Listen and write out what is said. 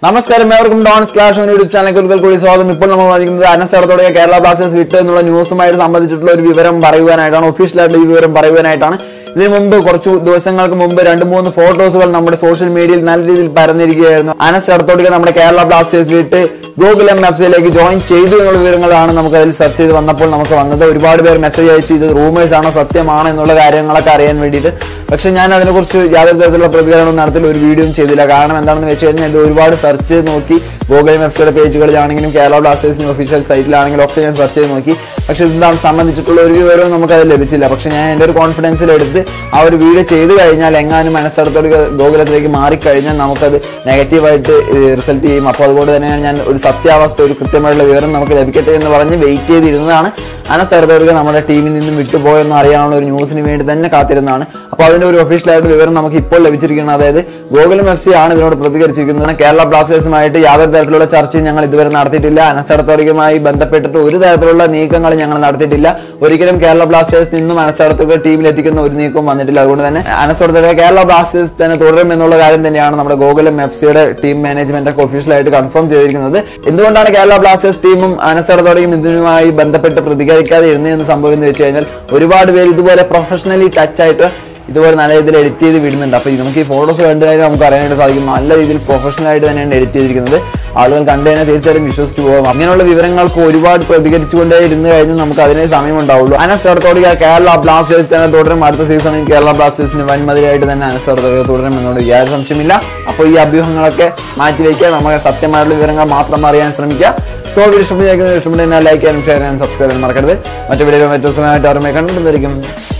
നമസ്കാരം ഏവർക്കും dawns clash എന്ന യൂട്യൂബ് ചാനലിലേക്ക് ഒരിക്കൽ കൂടി സ്വാഗതം ഇപ്പോൾ നമ്മൾ വന്നിരിക്കുന്നത് അനസ്ഥലത്തോടെ കേരള ബ്ലാസ്റ്റേഴ്സ് വിട്ടു എന്നുള്ള ന്യൂസുമായിട്ട് സംബന്ധിച്ചിട്ടുള്ള ഒരു വിവരം പറയുവാനായിട്ടാണ് ഒഫീഷ്യലായിട്ടുള്ള ഈ വിവരം പറയുവാനായിട്ടാണ് ഇതിനു മുമ്പ് കുറച്ച് ദിവസങ്ങൾക്ക് മുമ്പ് രണ്ട് മൂന്ന് ഫോട്ടോസുകൾ നമ്മുടെ സോഷ്യൽ മീഡിയയിൽ നല്ല രീതിയിൽ പരന്നിരിക്കുകയായിരുന്നു അനസ് ഇടത്തോടിക നമ്മുടെ കേരള ബ്ലാസ്റ്റേഴ്സ് വിട്ട് ഗൂഗിൾ എം എഫ് സിയിലേക്ക് ജോയിൻ ചെയ്തു എന്നുള്ള വിവരങ്ങളാണ് നമുക്ക് അതിൽ സെർച്ച് ചെയ്ത് വന്നപ്പോൾ നമുക്ക് വന്നത് ഒരുപാട് പേർ മെസ്സേജ് അയച്ചു ഇത് റൂമേഴ്സ് ആണോ സത്യമാണോ എന്നുള്ള കാര്യങ്ങളൊക്കെ അറിയാൻ വേണ്ടിയിട്ട് പക്ഷെ ഞാൻ അതിനെക്കുറിച്ച് യാതൊരു തരത്തിലുള്ള പ്രതികരണം നടത്തില്ല ഒരു വീഡിയോയും ചെയ്തില്ല കാരണം എന്താണെന്ന് വെച്ച് കഴിഞ്ഞാൽ ഇത് ഒരുപാട് സെർച്ച് ചെയ്ത് നോക്കി ഗൂഗിൾ എം എഫ് സിയുടെ പേജുകളിലാണെങ്കിലും കേരള ബ്ലാസ്റ്റേഴ്സിന്റെ ഒഫീഷ്യൽ സൈറ്റിലാണെങ്കിലും ഒക്കെ ഞാൻ സെർച്ച് ചെയ്ത് നോക്കി പക്ഷെ ഇതാണ് സംബന്ധിച്ചിട്ടുള്ള ഒരു വിവരവും നമുക്ക് അത് ലഭിച്ചില്ല പക്ഷെ ഞാൻ എൻ്റെ ഒരു കോൺഫിഡൻസിൽ എടുത്ത് ആ ഒരു വീഡിയോ ചെയ്ത് കഴിഞ്ഞാൽ എങ്ങാനും മനസ്സിടത്തോട് ഗോകുലത്തിലേക്ക് മാറിക്കഴിഞ്ഞാൽ നമുക്കത് നെഗറ്റീവായിട്ട് റിസൾട്ട് ചെയ്യും അപ്പോൾ അതുകൊണ്ട് തന്നെയാണ് ഞാൻ ഒരു സത്യാവസ്ഥ ഒരു കൃത്യമായിട്ടുള്ള വിവരം നമുക്ക് ലഭിക്കട്ടെ എന്ന് പറഞ്ഞ് വെയിറ്റ് ചെയ്തിരുന്നതാണ് അനസ്ഥലത്തോടുക നമ്മുടെ ടീമിൽ നിന്നും വിട്ടുപോയെന്ന് അറിയാനുള്ള ഒരു ന്യൂസിന് വേണ്ടി തന്നെ കാത്തിരുന്നതാണ് അപ്പോൾ അതിന്റെ ഒരു ഒഫീഷ്യലായിട്ട് വിവരം നമുക്ക് ഇപ്പോൾ ലഭിച്ചിരിക്കുന്നത് അതായത് ഗോകുലം എഫ് സി ആണ് ഇതിനോട് പ്രതികരിച്ചിരിക്കുന്നത് കേരള ബ്ലാസ്റ്റേഴ്സുമായിട്ട് യാതൊരു തരത്തിലുള്ള ചർച്ചയും ഞങ്ങൾ ഇതുവരെ നടത്തിയിട്ടില്ല അനസ്ഥലത്തോടികയുമായി ബന്ധപ്പെട്ടിട്ട് ഒരു തരത്തിലുള്ള നീക്കങ്ങൾ ഞങ്ങൾ നടത്തിയിട്ടില്ല ഒരിക്കലും കേരള ബ്ലാസ്റ്റേഴ്സ് നിന്നും അനസ്ഥലത്തോടെ ടീമിൽ എത്തിക്കുന്ന ഒരു നീക്കവും വന്നിട്ടില്ല അതുകൊണ്ട് തന്നെ അനസ്ഥലത്തോടെ കേരള ബ്ലാസ്റ്റേഴ്സ് തന്നെ തുടരും എന്നുള്ള കാര്യം തന്നെയാണ് നമ്മുടെ ഗോകുലം എഫ് സിയുടെ ടീം മാനേജ്മെന്റ് ഒക്കെ ഒഫീഷ്യലായിട്ട് കൺഫേം ചെയ്തിരിക്കുന്നത് എന്തുകൊണ്ടാണ് കേരള ബ്ലാസ്റ്റേഴ്സ് ടീമും അനസ്ഥലത്തോടെയും ഇതിനുമായി ബന്ധപ്പെട്ട് പ്രതികരിക്കാതെ ഇരുന്നതെന്ന് സംഭവിക്കുന്നത് വെച്ച് കഴിഞ്ഞാൽ ഒരുപാട് പേര് ഇതുപോലെ പ്രൊഫഷണലി ടച്ച് ആയിട്ട് ഇതുപോലെ നല്ല രീതിയിൽ എഡിറ്റ് ചെയ്ത് വിടുന്നുണ്ട് അപ്പോൾ നമുക്ക് ഈ ഫോട്ടോസ് കണ്ടു കഴിഞ്ഞാൽ നമുക്ക് അറിയാനായിട്ട് സാധിക്കും നല്ല രീതിയിൽ പ്രൊഫഷണൽ ആയിട്ട് തന്നെയാണ് എഡിറ്റ് ചെയ്തിരിക്കുന്നത് ആളുകൾ കണ്ടു കഴിഞ്ഞാൽ തീർച്ചയായിട്ടും വിശ്വസിച്ചു പോകും അങ്ങനെയുള്ള വിവരങ്ങൾക്ക് ഒരുപാട് പ്രതികരിച്ചുകൊണ്ടേ ഇരുന്ന് കഴിഞ്ഞാൽ നമുക്ക് അതിനെ സമയമുണ്ടാവുള്ളൂ അനസ്ഥലത്തോടെ കേരള ബ്ലാസ്റ്റേഴ്സ് തന്നെ തുടരും അടുത്ത സീസണിൽ കേരള ബ്ലാസ്റ്റേഴ്സിന് വൻമതിലായിട്ട് തന്നെ അനസ്ഥലത്തോടെ തുടരും എന്നുള്ള യാതൊരു സംശയമില്ല അപ്പോൾ ഈ അഭ്യൂഹങ്ങളൊക്കെ മാറ്റിവെക്കുക നമുക്ക് സത്യമായിട്ടുള്ള വിവരങ്ങൾ മാത്രം അറിയാൻ ശ്രമിക്കുക സോ വീഡിയോ ഇഷ്ടപ്പെടുന്ന ഇഷ്ടപ്പെടുന്ന ലൈക്ക് ചെയ്യാനും ഷെയർ ചെയ്യാനും സബ്സ്ക്രൈബ് ചെയ്യാനും മറക്കരുത് മറ്റു വീഡിയോ മറ്റു ദിവസമായിട്ട് ഓർമ്മയെ കണ്ടുകൊണ്ടിരിക്കും